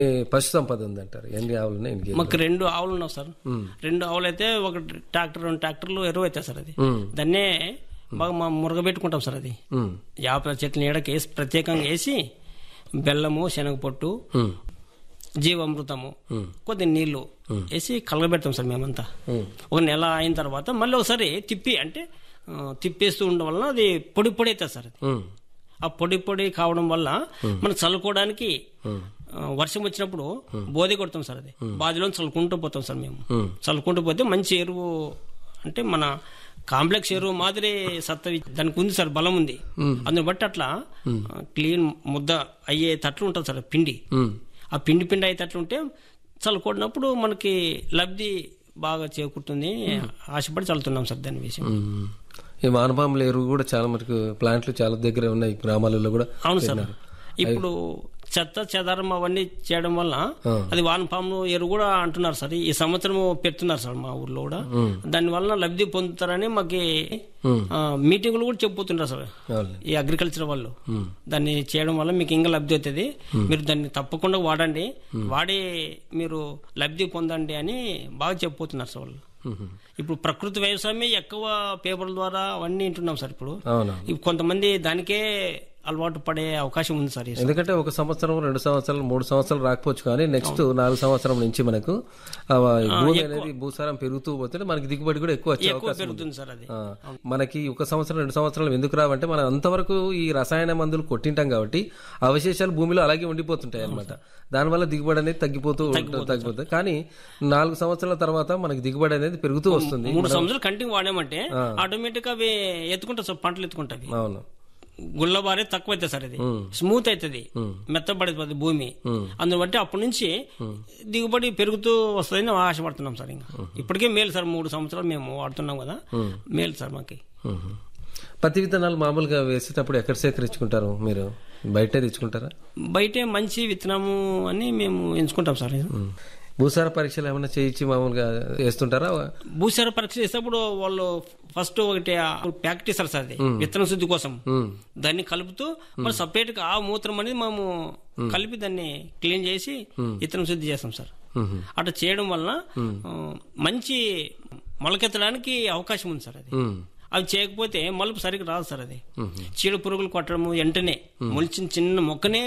ఏ పశు సంపద ఉందంటారు ఎన్ని ఆవులు ఉన్నాయి ఎన్ని గేదెలు? మాకు రెండు ఆవులు ఉన్నావు సార్ రెండు ఆవులు అయితే ఒక ట్రాక్టర్ రెండు ట్రాక్టర్లు ఎరువు అవుతాయి సార్ అది ఉమ్, దాన్నే బాగా మా మురగబెట్టుకుంటాం సార్ అది ఉమ్, యాప చెట్ల నీడకి వేసి ప్రత్యేకంగా వేసి బెల్లము శనగపొట్టు ఉమ్, జీవామృతము కొద్ది నీళ్లు వేసి కలగబెడతాం సార్ మేమంతా ఉమ్, ఒక నెల అయిన తర్వాత మళ్ళీ ఒకసారి తిప్పి అంటే ఆ, తిప్పేస్తూ ఉండడం వలన అది పొడి పొడి అవుతుంది సార్ అది ఉమ్, ఆ పొడి పొడి కావడం వల్ల మనం చల్లుకోవడానికి ఉమ్, ఆ, వర్షం వచ్చినప్పుడు బోధి కొడతాం సార్ అది బాదిలో చల్లుకుంటూ పోతాం సార్ మేము ఉమ్. చల్లుకుంటూ పోతే మంచి ఎరువు అంటే మన కాంప్లెక్స్ ఎరువు మాదిరి సత్త దానికి ఉంది సార్ బలం ఉంది అందుని బట్టి అట్లా ఆ, క్లీన్ ముద్ద అయ్యే తట్లు ఉంటుంది సార్ పిండి ఉమ్. ఆ పిండి పిండి అయ్యేటట్లు ఉంటే చల్లుకోడినప్పుడు మనకి లబ్ధి బాగా చేకూరుతుంది ఆశపడి చల్లుతున్నాం సార్ దాని విషయం ఉమ్. ఈ వానపాముల ఎరువు కూడా చాలా మటుకు ప్లాంట్లు చాలా దగ్గర ఉన్నాయి గ్రామాలలో కూడా అవును సార్ ఇప్పుడు చెత్త చెదారం అవన్నీ చేయడం వల్ల ఆ. అది వానపాము ఎరువు కూడా అంటున్నారు సార్ ఈ సంవత్సరం పెడుతున్నారు సార్ మా ఊర్లో కూడా దాని వల్ల లబ్ధి పొందుతారని మాకు ఉమ్. మీటింగులు కూడా చెప్పుతున్నారు సార్ అవునులే. ఈ అగ్రికల్చర్ వాళ్ళు ఉమ్. దాన్ని చేయడం వల్ల మీకు ఇంకా లబ్ధి అవుతుంది మీరు దాన్ని తప్పకుండా వాడండి వాడి మీరు లబ్ధి పొందండి అని బాగా చెప్పబోతున్నారు సార్ వాళ్ళు ఉమ్. ఇప్పుడు ప్రకృతి వ్యవసాయమే ఎక్కువ పేపర్ల ద్వారా అవన్నీ వింటున్నాం సార్ ఇప్పుడు అవును ఇప్పుడు కొంతమంది దానికే అలవాటు పడే అవకాశం ఉంది సార్ ఈ సారి. ఎందుకంటే ఒక సంవత్సరం రెండు సంవత్సరాలు మూడు సంవత్సరాలు రాకపోవచ్చు కానీ నెక్స్ట్ నాలుగు సంవత్సరం నుంచి మనకు ఆ భూమి అనేది భూసారం పెరుగుతూ పోతే మనకి దిగుబడి కూడా ఎక్కువ వచ్చే ఎక్కువ అవకాశం ఉంది. పెరుగుతుంది సార్ అది ఆ, మనకి ఒక సంవత్సరం రెండు సంవత్సరాలు ఎందుకు రావంటే మనం అంతవరకు ఈ రసాయన మందులు కొట్టింటాం కాబట్టి అవశేషాలు భూమిలో అలాగే ఉండిపోతుంటాయి అనమాట దానివల్ల దిగుబడి అనేది తగ్గిపోతూ ఉంటుంది తగ్గిపోతుంది కానీ నాలుగు సంవత్సరాల తర్వాత మనకి దిగుబడి అనేది పెరుగుతూ వస్తుంది మూడు సంవత్సరాలు కంటిన్యూ వాడామంటే ఆటోమేటిక్ అవి ఎత్తుకుంటాయి సార్ పంటలు ఎత్తుకుంటాయి అవును గుల్లబారే తక్కువ అవుతుంది సార్ ఇది స్మూత్ అవుతుంది మెత్తబడిపోతుంది భూమి అందుని బట్టి అప్పటి నుంచి దిగుబడి పెరుగుతూ వస్తుందని ఆశపడుతున్నాం సార్ ఇంకా ఇప్పటికే మేలు సార్ మూడు సంవత్సరాలు మేము వాడుతున్నాం కదా మేలు సార్ మాకి మ్మ్. పత్తి విత్తనాలు మామూలుగా వేసేటప్పుడు ఎక్కడ సేకరించుకుంటారు మీరు బయటే తెచ్చుకుంటారా బయటే మంచి విత్తనము అని మేము ఎంచుకుంటాం సార్ మ్మ్. భూసార పరీక్షలు ఏమైనా చేయించి మామూలుగా వేస్తుంటారా భూసార పరీక్ష చేసేటప్పుడు వాళ్ళు ఫస్ట్ ఒకటి ప్యాకెట్ ఇస్తారు సార్ అది విత్తన శుద్ధి కోసం మ్మ్. దాన్ని కలుపుతూ మరి సపరేట్ గా ఆ మూత్రం అనేది మేము కలిపి దాన్ని క్లీన్ చేసి విత్తనం శుద్ధి చేస్తాం సార్ మ్మ్. అట్లా చేయడం వలన ఆ, మంచి మొలకెత్తడానికి అవకాశం ఉంది సార్ అది మ్మ్. అవి చేయకపోతే మలుపు సరిగ్గా రాదు సార్ అది చీడ పురుగులు కొట్టడము వెంటనే మొలిచిన చిన్న మొక్కనే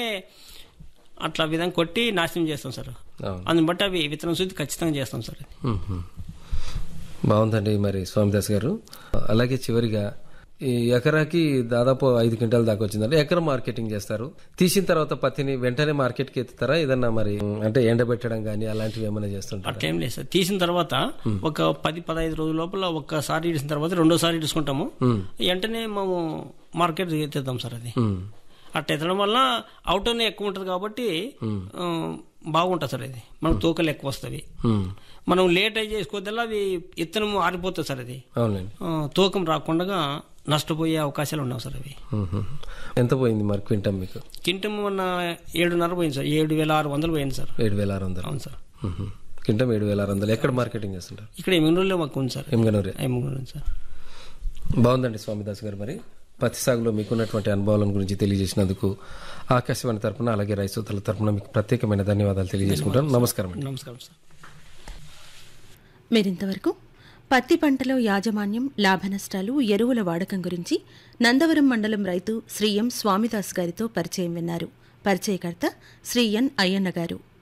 అట్లా విధంగా కొట్టి నాశనం చేస్తాం సార్ అవును అందుని బట్టి అవి విత్తనం శుద్ధి ఖచ్చితంగా చేస్తాం సార్ అది మ్మ్. బాగుందండి మరి స్వామిదాస్ గారు అలాగే చివరిగా ఈ ఎకరాకి దాదాపు ఐదు క్వింటాల దాకా వచ్చిందండి ఎకర మార్కెటింగ్ చేస్తారు తీసిన తర్వాత పత్తిని వెంటనే మార్కెట్కి ఎత్తుతారా ఏదన్నా మరి అంటే ఎండబెట్టడం కానీ అలాంటివి ఏమైనా చేస్తుంటారా అట్లా ఏం లేదు సార్ తీసిన తర్వాత ఒక పది పదహైదు రోజుల లోపల ఒక్కసారి ఇడిసిన తర్వాత రెండోసారి ఇడుచుకుంటాము మ్మ్. వెంటనే మేము మార్కెట్ ఎత్తేద్దాం సార్ అది మ్మ్. అట్లా ఎత్తడం వల్ల అవుటర్నే ఎక్కువ ఉంటుంది కాబట్టి ఆ, బాగుంటుంది సార్ అది మనకు తూకలు ఎక్కువ వస్తుంది మ్మ్. మనం లేట్ అయి చేసుకోవద్దల్లా అది ఇత్తనం ఆరిపోతుంది సార్ అది అవునండి ఆ, తూకం రాకుండా నష్టపోయే అవకాశాలు ఉన్నాయి సార్ అవి మ్మ్. ఎంత పోయింది మరి క్వింటం మీకు కింటం మొన్న ఏడున్నర పోయింది సార్ ఏడు వేల ఆరు వందలు పోయింది సార్ ఏడు వేల ఆరు వందలు అవును సార్ మ్మ్. క్వింటం ఏడు వేల ఆరు వందలు ఎక్కడ మార్కెటింగ్ చేస్తుంటారు ఇక్కడ ఎమ్మెల్యేలో మాకు ఉంది సార్ ఎమ్గనూరే ఎమ్మెల్యే ఉంది సార్ బాగుందండి స్వామిదాస్ గారు మరి పత్తి సాగులో మీకున్నటువంటి అనుభవాల గురించి తెలియజేసినందుకు ఆకాశవాణి తరపున అలాగే రైతుల తరపున మీకు ప్రత్యేకమైన ధన్యవాదాలు తెలియజేసుకుంటాను నమస్కారం అండి నమస్కారం సార్ మీరింతవరకు పత్తి పంటలో యాజమాన్యం లాభనష్టాలు ఎరువుల వాడకం గురించి నందవరం మండలం రైతు శ్రీ ఎం స్వామిదాస్ గారితో పరిచయం విన్నారు పరిచయకర్త శ్రీ ఎన్ అయ్యన్న గారు